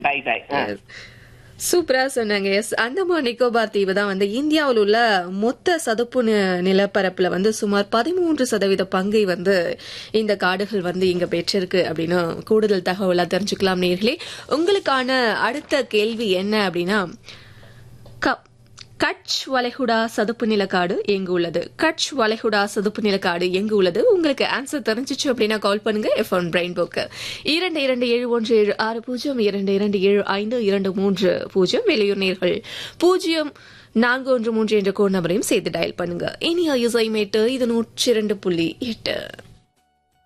right right சூப்பரா சொன்னாங்க S Andaman Nicobar தீவு தான் வந்து இந்தியாவில் உள்ள மொத்த சதுப்பு நி- நிலப்பரப்புல வந்து சுமார் பதிமூன்று சதவீத பங்கை வந்து இந்த காடுகள் வந்து இங்க பெற்றிருக்கு அப்படின்னு கூடுதல் தகவலா தெரிஞ்சுக்கலாம் நேர்களே உங்களுக்கான அடுத்த கேள்வி என்ன அப்படின்னா க- கட்ச் வளைகுடா சதுப்பு நிலக்காடு எங்கு உள்ளது கட்ச் வளைகுடா சதுப்பு நிலக்காடு எங்கு உள்ளது உங்களுக்கு ஆன்சர் தெரிஞ்சிச்சு அப்படின்னா கால் பண்ணுங்க எஃப் ஒன் பிரைன் போக்கு இரண்டு இரண்டு ஏழு ஒன்று ஏழு ஆறு பூஜ்ஜியம் இரண்டு இரண்டு ஏழு ஐந்து இரண்டு மூன்று பூஜ்ஜியம் வெளியூர் நேர்கள் பூஜ்ஜியம் நான்கு ஒன்று மூன்று என்ற கோட் நம்பரையும் சேர்த்து டயல் பண்ணுங்க இனி இசை மேட்டு இது நூற்றி இரண்டு புள்ளி எட்டு